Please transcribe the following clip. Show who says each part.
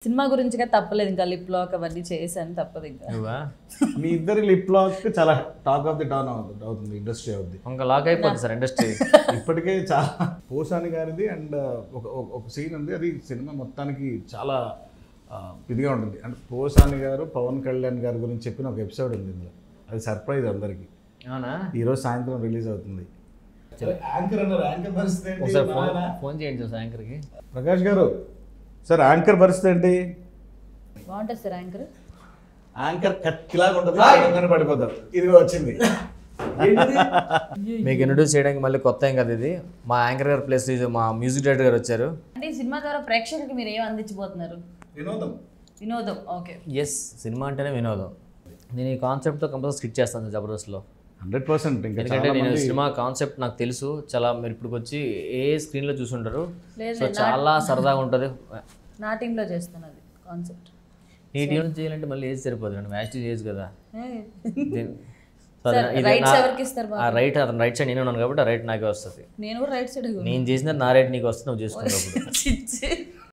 Speaker 1: Cinema గురించిగా తప్పలేదు ఇంకా lip lock అవన్నీ చేశాను తప్పదు ఇంకా
Speaker 2: నువ్వా
Speaker 3: మీ ఇద్దరి లిప్ లాక్ చాలా టాక్ ఆఫ్ ది టౌన్ అవుతుంది అవుతుంది ఇండస్ట్రీ అవుతుంది
Speaker 2: ఇంకా లాక్ అయిపోతుంది సార్ ఇండస్ట్రీ
Speaker 3: ఇప్పటికే చాలా పోసాని గారిది అండ్ ఒక ఒక- ఒక సీన్ ఉంది అది సినిమా మొత్తానికి చాలా ఆ, ఇదిగా ఉంటుంది అంటే పోసాని గారు పవన్ కళ్యాణ్ గారి గురించి చెప్పిన ఒక ఎపిసోడ్ ఉంది ఇందులో అది సర్ప్రైజ్ అందరికి
Speaker 2: అవునా
Speaker 3: ఈరోజు సాయంత్రం రిలీజ్ అవుతుంది యాంకర్ అన్నారు యాంకర్ పరిస్థితి ఏంటి?
Speaker 2: ఒకసారి ఫోన్
Speaker 3: నాయనా.
Speaker 2: ఫోన్ చేయండి సార్ యాంకర్కి
Speaker 3: ప్రకాష్ గారు సార్ యాంకర్ పరిస్థితి ఏంటి
Speaker 1: బాగుంటుంది సార్ యాంకర్
Speaker 3: యాంకర్ కత్తిలాగా ఉంటుంది చూడంగానే పడిపోతారు ఇదిగో వచ్చింది
Speaker 2: మీకు ఇంట్రడ్యూస్ చేయడానికి మళ్ళీ కొత్త ఏం కదా ఇది మా యాంకర్ గారు ప్లస్ మా మ్యూజిక్ డైరెక్టర్ గారు వచ్చారు
Speaker 1: అంటే ఈ సినిమా ద్వారా ప్రేక్షకులకి మీరు ఏం అందించబోతున్నారు
Speaker 3: వినోదం
Speaker 1: వినోదం ఓకే
Speaker 2: ఎస్ సినిమా అంటేనే వినోదం నేను ఈ కాన్సెప్ట్తో కంపల్సరీ స్కిట్ చేస్తాను జబర్దస్త్లో
Speaker 3: హండ్రెడ్ పర్సెంట్ ఇంకా
Speaker 2: ఎందుకంటే
Speaker 3: చాలా
Speaker 2: నేను
Speaker 3: మంది
Speaker 2: సినిమా కాన్సెప్ట్ నాకు తెలుసు చాలా మీరు ఇప్పుడు వచ్చి ఏ స్క్రీన్లో చూసుంటారు
Speaker 1: లేదు,
Speaker 2: సో చాలా సరదాగా ఉంటుంది
Speaker 1: నా టీంలో చేస్తాను అది కాన్సెప్ట్
Speaker 2: నీ టీం చేయాలంటే మళ్ళీ ఏజ్ సరిపోదు అండి మ్యాచ్ ఏజ్ కదా దీని- సో
Speaker 1: సార్,
Speaker 2: అది- ఇది
Speaker 1: rights
Speaker 2: నా-
Speaker 1: ఎవరికి ఇస్తారు బాబు?
Speaker 2: ఆ రైట్ అతను రైట్ సైడ్ నేను ఉన్నాను కాబట్టి ఆ రైట్ నాకే వస్తుంది
Speaker 1: నేను కూడా రైట్ సైడ్
Speaker 2: నేను చేసిన నా రైట్ నీకు వస్తుంది నువ్వు చేసుకున్నప్పుడు